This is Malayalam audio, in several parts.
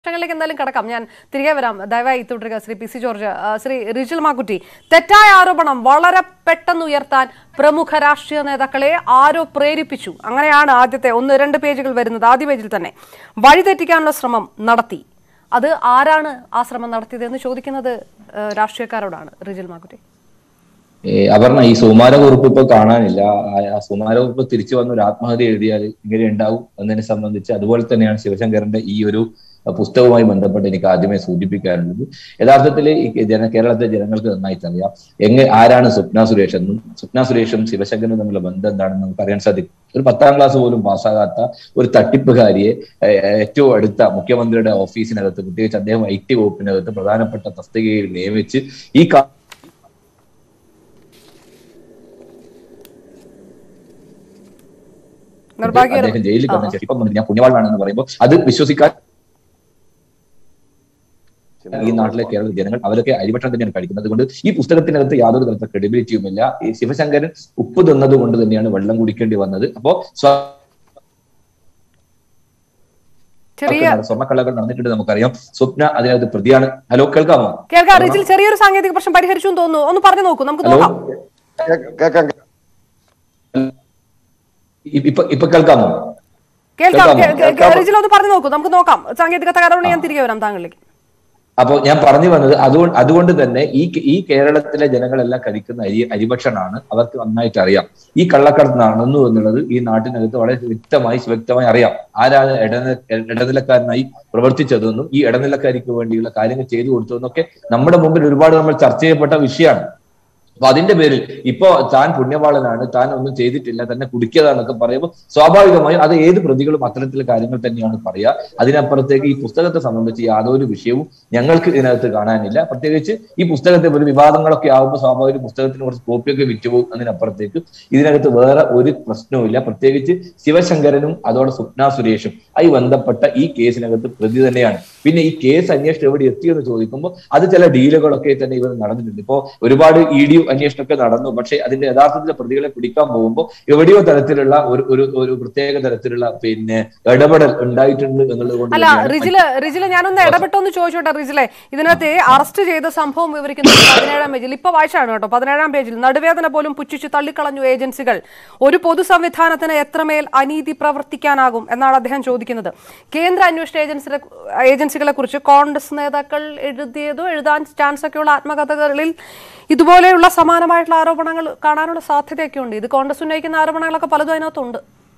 ങ്ങളിലേക്ക് എന്തായാലും കടക്കാം ഞാൻ തിരികെ വരാം ദയവായി തുടരുക ശ്രീ പി സി ജോർജ് ആ, ശ്രീ റിജിൽ മാക്കുറ്റി തെറ്റായ ആരോപണം വളരെ പെട്ടെന്ന് ഉയർത്താൻ പ്രമുഖ രാഷ്ട്രീയ നേതാക്കളെ ആരോ പ്രേരിപ്പിച്ചു അങ്ങനെയാണ് ആദ്യത്തെ ഒന്ന് രണ്ട് പേജുകൾ വരുന്നത് ആദ്യ പേജിൽ തന്നെ വഴിതെറ്റിക്കാനുള്ള ശ്രമം നടത്തി അത് ആരാണ് ആ ശ്രമം നടത്തിയതെന്ന് ചോദിക്കുന്നത് ആ, രാഷ്ട്രീയക്കാരോടാണ് റിജിൽ മാക്കുറ്റി ഏ, അപർണ ഈ സുമാരകുറിപ്പ് ഇപ്പൊ കാണാനില്ല ആ- ആ സുമാരകുറിപ്പ് തിരിച്ചു വന്ന ഒരു ആത്മഹത്യ എഴുതിയാൽ ഇങ്ങനെ ഉണ്ടാവും എന്നതിനെ സംബന്ധിച്ച് അതുപോലെ തന്നെയാണ് ശിവശങ്കരന്റെ ഈ ഒരു അഹ് പുസ്തകവുമായി ബന്ധപ്പെട്ട് എനിക്ക് ആദ്യമേ സൂചിപ്പിക്കാനുള്ളത് യഥാർത്ഥത്തിൽ ഈ ജന കേരളത്തിലെ ജനങ്ങൾക്ക് നന്നായിട്ട് അറിയാം എങ്ങനെ ആരാണ് സ്വപ്ന സുരേഷ് എന്നും സ്വപ്ന സുരേഷും ശിവശങ്കരനും തമ്മിലുള്ള ബന്ധം എന്താണെന്ന് നമുക്ക് അറിയാൻ സാധിക്കും ഒരു പത്താം ക്ലാസ് പോലും പാസ്സാകാത്ത ഒരു തട്ടിപ്പുകാരിയെ ഏഹ്, ഏറ്റവും അടുത്ത മുഖ്യമന്ത്രിയുടെ ഓഫീസിനകത്ത് പ്രത്യേകിച്ച് അദ്ദേഹം ഐ ടി വകുപ്പിനകത്ത് പ്രധാനപ്പെട്ട തസ്തികയിൽ നിയമിച്ച് ഈ കാ- നിർഭാഗ്യകരം അദ്ദേഹം ജയിലിൽ കിടന്ന ശേഷം ഇപ്പം വന്നിട്ട് ഞാൻ പുണ്യവാളാണെന്ന് പറയുമ്പോൾ അത് വിശ്വസിക്കാൻ ഈ നാട്ടിലെ കേരള ജനങ്ങൾ അവരൊക്കെ അരിഭക്ഷണം തന്നെയാണ് കഴിക്കുന്നത് അതുകൊണ്ട് ഈ പുസ്തകത്തിനകത്ത് യാതൊരു തരത്തിലുള്ള ക്രെഡിബിലിറ്റിയുമില്ല ഈ ശിവശങ്കരൻ ഉപ്പ് തിന്നത് കൊണ്ട് തന്നെയാണ് വെള്ളം കുടിക്കേണ്ടി വന്നത് അപ്പോ സ്വ- ചെറിയ സ്വർണ്ണക്കള്ളകൾ നടന്നിട്ടുണ്ട് നമുക്കറിയാം സ്വപ്ന അതിനകത്ത് പ്രതിയാണ് ഹലോ കേൾക്കാമോ കേൾക്കാം റിജിൽ ചെറിയൊരു സാങ്കേതിക പ്രശ്നം പരിഹരിച്ചു എന്ന് തോന്നുന്നു ഒന്ന് പറഞ്ഞു നോക്കൂ നമുക്ക് ഹലോ നോക്കാം കേൾക്കാം ഇ- ഇപ്പൊ ഇപ്പൊ കേൾക്കാമോ കേൾക്കാം കേൾക്കാമോ? കേ- കേ- കേ- റിജിൽ ഒന്ന് പറഞ്ഞു നോക്കൂ നമുക്ക് നോക്കാം സാങ്കേതിക തകരാറുകൊണ്ട് ഞാൻ തിരികെ വരാം താങ്കളിലേക്ക് അപ്പൊ ഞാൻ പറഞ്ഞു വന്നത് അതുകൊണ്ട് അതുകൊണ്ട് തന്നെ ഈ ഈ കേരളത്തിലെ ജനങ്ങളെല്ലാം കഴിക്കുന്ന അരി അരിഭക്ഷണമാണ് അവർക്ക് നന്നായിട്ട് അറിയാം ഈ കള്ളക്കടത്ത് നടന്നു എന്നുള്ളത് ഈ നാട്ടിനകത്ത് വളരെ വ്യക്തമായി വ്യക്തമായി അറിയാം ആരാണ് ഇടന ഇടനിലക്കാരനായി പ്രവർത്തിച്ചതെന്നും ഈ ഇടനിലക്കാരിക്ക് വേണ്ടിയുള്ള കാര്യങ്ങൾ ചെയ്തു കൊടുത്തതെന്നൊക്കെ നമ്മുടെ മുമ്പിൽ ഒരുപാട് നമ്മൾ ചർച്ച ചെയ്യപ്പെട്ട വിഷയമാണ് അപ്പൊ അതിന്റെ പേരിൽ ഇപ്പോ താൻ പുണ്യവാളനാണ് താൻ ഒന്നും ചെയ്തിട്ടില്ല തന്നെ കുടിക്കതാന്നൊക്കെ പറയുമ്പോൾ സ്വാഭാവികമായും അത് ഏത് പ്രതികളും അത്തരത്തിലുള്ള കാര്യങ്ങൾ തന്നെയാണ് പറയുക അതിനപ്പുറത്തേക്ക് ഈ പുസ്തകത്തെ സംബന്ധിച്ച് യാതൊരു വിഷയവും ഞങ്ങൾക്ക് ഇതിനകത്ത് കാണാനില്ല പ്രത്യേകിച്ച് ഈ പുസ്തകത്തെ ഒരു വിവാദങ്ങളൊക്കെ ആകുമ്പോൾ സ്വാഭാവിക പുസ്തകത്തിന് കുറച്ച് കോപ്പിയൊക്കെ വിറ്റുപോകും അതിനപ്പുറത്തേക്ക് ഇതിനകത്ത് വേറെ ഒരു പ്രശ്നവുമില്ല പ്രത്യേകിച്ച് ശിവശങ്കരനും അതോടെ സ്വപ്ന സുരേഷും ആയി ബന്ധപ്പെട്ട ഈ കേസിനകത്ത് പ്രതി തന്നെയാണ് പിന്നെ ഈ കേസ് അന്വേഷണം എവിടെ എത്തിയെന്ന് ചോദിക്കുമ്പോൾ അത് ചില ഡീലുകളൊക്കെ തന്നെ ഇവർ നടന്നിട്ടുണ്ട് ഇപ്പോ ഒരുപാട് ഇ ഡി അന്വേഷണമൊക്കെ നടന്നു പക്ഷേ അതിന്റെ യഥാർത്ഥത്തിലെ പ്രതികളെ പിടിക്കാൻ പോകുമ്പോൾ എവിടെയോ തരത്തിലുള്ള ഒരു ഒരു ഒരു പ്രത്യേക തരത്തിലുള്ള പിന്നെ ഇടപെടൽ ഉണ്ടായിട്ടുണ്ട് എന്നുള്ളത് കൊണ്ട് അല്ല തന്നെയാണ് റിജില് റിജില് ഞാനൊന്ന് ഇടപെട്ടൊന്ന് ചോദിച്ചോട്ടെ റിജിലെ ഇതിനകത്ത് അറസ്റ്റ് ചെയ്ത സംഭവം വിവരിക്കുന്നത് പതിനേഴാം പേജിൽ ഇപ്പൊ വായിച്ചാണ് കേട്ടോ പതിനേഴാം പേജിൽ നടുവേദന പോലും പുച്ഛിച്ച് തള്ളിക്കളഞ്ഞു ഏജൻസികൾ ഒരു പൊതു സംവിധാനത്തിന് എത്രമേൽ അനീതി പ്രവർത്തിക്കാനാകും എന്നാണ് അദ്ദേഹം ചോദിക്കുന്നത് കേന്ദ്ര അന്വേഷണ ഏജൻസികളെ ഏജൻസികളെ കുറിച്ച് കോൺഗ്രസ് നേതാക്കൾ എഴുതിയതോ എഴുതാൻ ചാൻസ് ഒക്കെയുള്ള ആത്മകഥകളിൽ ഇതുപോലെയുള്ള സമാനമായിട്ടുള്ള ആരോപണങ്ങൾ കാണാനുള്ള സാധ്യതയൊക്കെ ഉണ്ട് ഇത് കോൺഗ്രസ് ഉന്നയിക്കുന്ന ആരോപണങ്ങളൊക്കെ പലതും അതിനകത്തുണ്ട്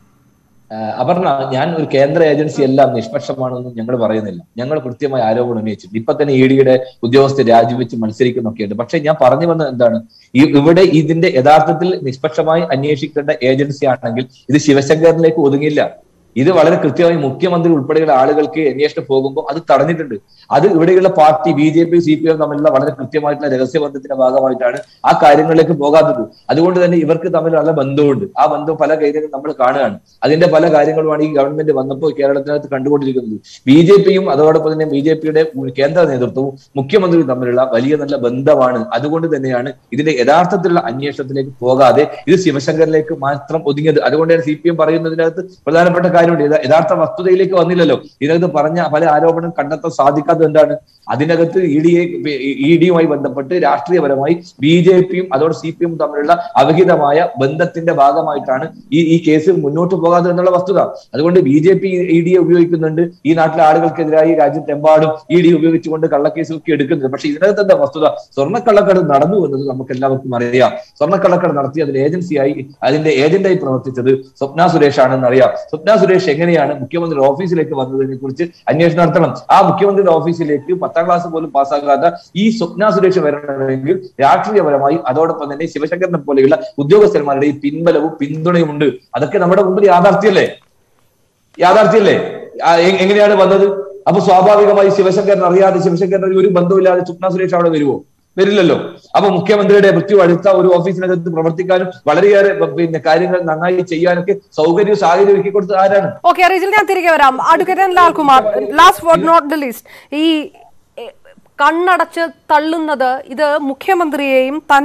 ആഹ് അപർണ ഞാൻ ഒരു കേന്ദ്ര ഏജൻസി എല്ലാം നിഷ്പക്ഷമാണെന്നും ഞങ്ങൾ പറയുന്നില്ല ഞങ്ങൾ കൃത്യമായ ആരോപണം ഉന്നയിച്ചിട്ടുണ്ട് ഇപ്പൊ തന്നെ ഇ ഡിയുടെ ഉദ്യോഗസ്ഥർ രാജിവെച്ച് മത്സരിക്കുന്നൊക്കെയുണ്ട് പക്ഷെ ഞാൻ പറഞ്ഞു വന്നത് എന്താണ് ഈ ഇവിടെ ഇതിന്റെ യഥാർത്ഥത്തിൽ നിഷ്പക്ഷമായി അന്വേഷിക്കേണ്ട ഏജൻസി ആണെങ്കിൽ ഇത് ശിവശങ്കറിലേക്ക് ഒതുങ്ങില്ല ഇത് വളരെ കൃത്യമായി മുഖ്യമന്ത്രി ഉൾപ്പെടെയുള്ള ആളുകൾക്ക് അന്വേഷണം പോകുമ്പോൾ അത് തടഞ്ഞിട്ടുണ്ട് അത് ഇവിടെയുള്ള party B J P C P M തമ്മിലുള്ള വളരെ കൃത്യമായിട്ടുള്ള രഹസ്യബന്ധത്തിന്റെ ഭാഗമായിട്ടാണ് ആ കാര്യങ്ങളിലേക്ക് പോകാത്തത് അതുകൊണ്ട് തന്നെ ഇവർക്ക് തമ്മിൽ നല്ല ബന്ധമുണ്ട് ആ ബന്ധം പല കാര്യങ്ങളും നമ്മൾ കാണുകയാണ് അതിന്റെ പല കാര്യങ്ങളുമാണ് ഈ ഗവൺമെന്റ് വന്നപ്പോൾ കേരളത്തിനകത്ത് കണ്ടുകൊണ്ടിരിക്കുന്നത് ബി ജെ പിയും അതോടൊപ്പം തന്നെ ബി ജെ പിയുടെ കേന്ദ്ര നേതൃത്വവും മുഖ്യമന്ത്രിയും തമ്മിലുള്ള വലിയ നല്ല ബന്ധമാണ് അതുകൊണ്ട് തന്നെയാണ് ഇതിന്റെ യഥാർത്ഥത്തിലുള്ള അന്വേഷണത്തിലേക്ക് പോകാതെ ഇത് ശിവശങ്കറിലേക്ക് മാത്രം ഒതുങ്ങിയത് അതുകൊണ്ടാണ് സി പി എം പറയുന്നതിനകത്ത് പ്രധാനപ്പെട്ട കാര്യമുണ്ട് യഥാ- യഥാർത്ഥ വസ്തുതയിലേക്ക് വന്നില്ലല്ലോ ഇതിനകത്ത് പറഞ്ഞ പല ആരോപണം കണ്ടെത്താൻ സാധിക്കാത്തത് എന്താണ് അതിനകത്ത് ഇ ഡിയെ ഇ ഡിയുമായി ബന്ധപ്പെട്ട് രാഷ്ട്രീയപരമായി ബി ജെ പിയും അതോടെ സി പി എം തമ്മിലുള്ള അവിഹിതമായ ബന്ധത്തിന്റെ ഭാഗമായിട്ടാണ് ഈ ഈ കേസ് മുന്നോട്ട് പോകാതെ എന്നുള്ള വസ്തുത അതുകൊണ്ട് ബി ജെ പി ഇ ഡിയെ ഉപയോഗിക്കുന്നുണ്ട് ഈ നാട്ടിലെ ആളുകൾക്കെതിരായി രാജ്യത്തെമ്പാടും ഇ ഡി ഉപയോഗിച്ചുകൊണ്ട് കള്ളക്കേസ് ഒക്കെ എടുക്കുന്നുണ്ട് പക്ഷെ ഇതിനകത്ത് എന്താ വസ്തുത സ്വർണ്ണക്കള്ളക്കടത്ത് നടന്നു എന്നത് നമുക്ക് എല്ലാവർക്കും അറിയാം സ്വർണ്ണക്കള്ളക്കടത്ത് നടത്തി അതിൽ ഏജൻസിയായി അതിന്റെ ഏജന്റായി പ്രവർത്തിച്ചത് സ്വപ്ന സുരേഷ് ആണെന്ന് അറിയാം സ്വപ്ന സുരേഷ് എങ്ങനെയാണ് മുഖ്യമന്ത്രി ഓഫീസിലേക്ക് വന്നതിനെ കുറിച്ച് അന്വേഷണം നടത്തണം ആ മുഖ്യമന്ത്രിയുടെ ഓഫീസിലേക്ക് പത്താം ക്ലാസ് പോലും പാസ്സാകാത്ത ഈ സ്വപ്ന സുരേഷ് വരണമെങ്കിൽ രാഷ്ട്രീയപരമായി അതോടൊപ്പം തന്നെ ശിവശങ്കരനെ പോലെയുള്ള ഉദ്യോഗസ്ഥന്മാരുടെ ഈ പിൻബലവും പിന്തുണയും ഉണ്ട് അതൊക്കെ നമ്മുടെ മുമ്പിൽ യാഥാർത്ഥ്യമല്ലേ യാഥാർത്ഥ്യമല്ലേ ആ, എ- എങ്ങനെയാണ് വന്നത് അപ്പൊ സ്വാഭാവികമായി ശിവശങ്കരൻ അറിയാതെ ശിവശങ്കരൻ ഒരു ബന്ധമില്ലാതെ സ്വപ്ന സുരേഷ് അവിടെ വരുമോ വരില്ലല്ലോ അപ്പൊ മുഖ്യമന്ത്രിയുടെ മൃത്യു അടുത്ത ഒരു ഓഫീസിനകത്ത് പ്രവർത്തിക്കാനും വളരെയേറെ ബ- പിന്നെ കാര്യങ്ങൾ നന്നായി ചെയ്യാനൊക്കെ സൗകര്യവും സാഹചര്യം ഒരുക്കി കൊടുത്തത് ആരാണ് ഓക്കെ റിജിൽ ഞാൻ തിരികെ വരാം advocate Lalkumar last for note the list ഈ എ, കണ്ണടച്ച് തള്ളുന്നത് ഇത് മുഖ്യമന്ത്രിയെയും തൻ